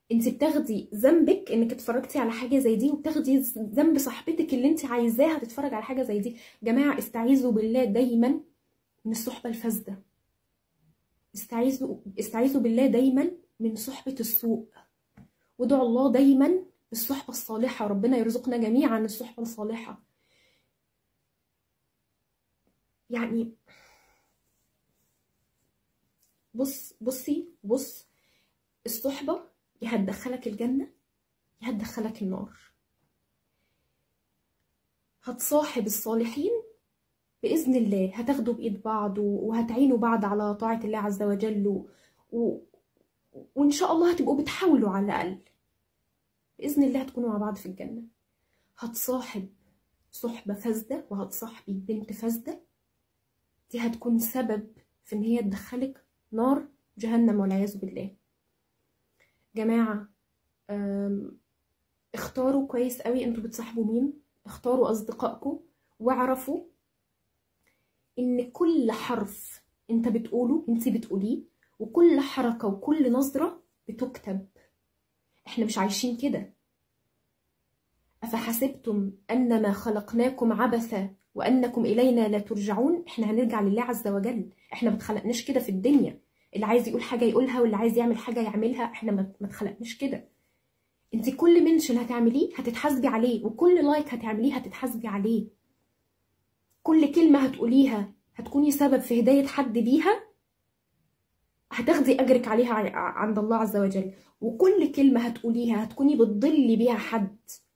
انت بتاخدي ذنبك انك اتفرجتي على حاجه زي دي وبتاخدي ذنب صاحبتك اللي انت عايزاها تتفرج على حاجه زي دي جماعه استعيذوا بالله دايما من الصحبه الفاسده استعيذوا استعيذوا بالله دايما من صحبه السوء وادعوا الله دايما بالصحبه الصالحه ربنا يرزقنا جميعا الصحبه الصالحه يعني بص بصي بص الصحبه يا هتدخلك الجنة يا هتدخلك النار هتصاحب الصالحين بإذن الله هتاخدوا بإيد بعض وهتعينوا بعض على طاعة الله عز وجل و... و... وإن شاء الله هتبقوا بتحاولوا على الأقل بإذن الله هتكونوا مع بعض في الجنة هتصاحب صحبة فاسدة وهتصاحبي بنت فاسدة دي هتكون سبب في إن هي تدخلك نار جهنم والعياذ بالله جماعة اختاروا كويس قوي انتوا بتصاحبوا مين اختاروا اصدقائكم واعرفوا ان كل حرف انت بتقوله انت بتقوليه وكل حركة وكل نظرة بتكتب احنا مش عايشين كده افحسبتم انما خلقناكم عبثا وانكم الينا لا ترجعون احنا هنرجع لله عز وجل احنا ما اتخلقناش كده في الدنيا اللي عايز يقول حاجه يقولها واللي عايز يعمل حاجه يعملها احنا ما اتخلقناش كده انت كل منشن هتعمليه هتتحاسبي عليه وكل لايك هتعمليه هتتحاسبي عليه كل كلمه هتقوليها هتكوني سبب في هدايه حد بيها هتاخدي اجرك عليها عند الله عز وجل وكل كلمه هتقوليها هتكوني بتضلي بيها حد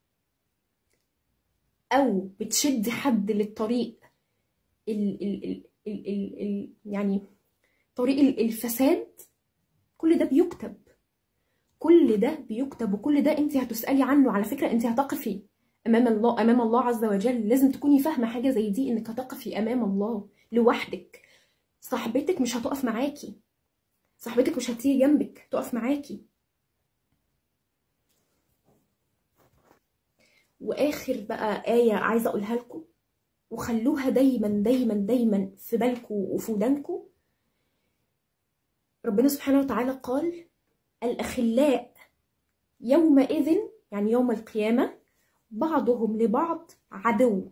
او بتشدي حد للطريق ال ال ال ال ال ال يعني طريق الفساد كل ده بيكتب كل ده بيكتب وكل ده انت هتسالي عنه على فكره انت هتقفي امام الله امام الله عز وجل لازم تكوني فاهمه حاجه زي دي انك هتقفي امام الله لوحدك صاحبتك مش هتقف معاكي صاحبتك مش هتيجي جنبك تقف معاكي واخر بقى ايه عايزه اقولها لكم وخلوها دايما دايما دايما في بالكم وفي ودانكم ربنا سبحانه وتعالى قال الأخلاء يومئذ يعني يوم القيامة بعضهم لبعض عدو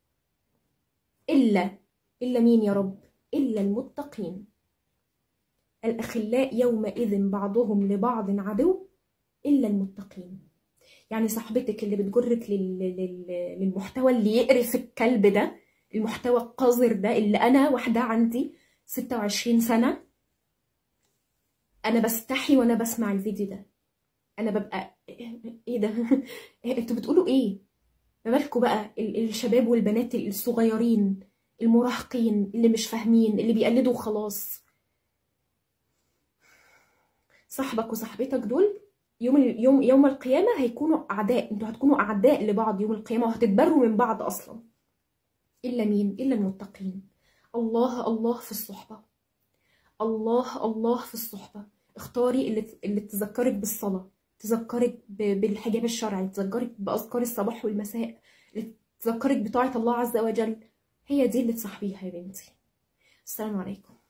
إلا إلا مين يا رب إلا المتقين الأخلاء يومئذ بعضهم لبعض عدو إلا المتقين يعني صاحبتك اللي بتجرك لل... لل... للمحتوى اللي يقرف الكلب ده المحتوى القذر ده اللي أنا واحدة عندي 26 سنة انا بستحي وانا بسمع الفيديو ده انا ببقى ايه ده انتوا بتقولوا ايه ما بالكم بقى الشباب والبنات الصغيرين المراهقين اللي مش فاهمين اللي بيقلدوا وخلاص صاحبك وصاحبتك دول يوم يوم يوم القيامه هيكونوا اعداء انتوا هتكونوا اعداء لبعض يوم القيامه وهتتبروا من بعض اصلا الا مين الا المتقين الله الله في الصحبه الله الله في الصحبه اختاري اللي اللي تذكرك بالصلاه تذكرك بالحجاب الشرعي تذكرك باذكار الصباح والمساء اللي تذكرك بطاعه الله عز وجل هي دي اللي تصاحبيها يا بنتي السلام عليكم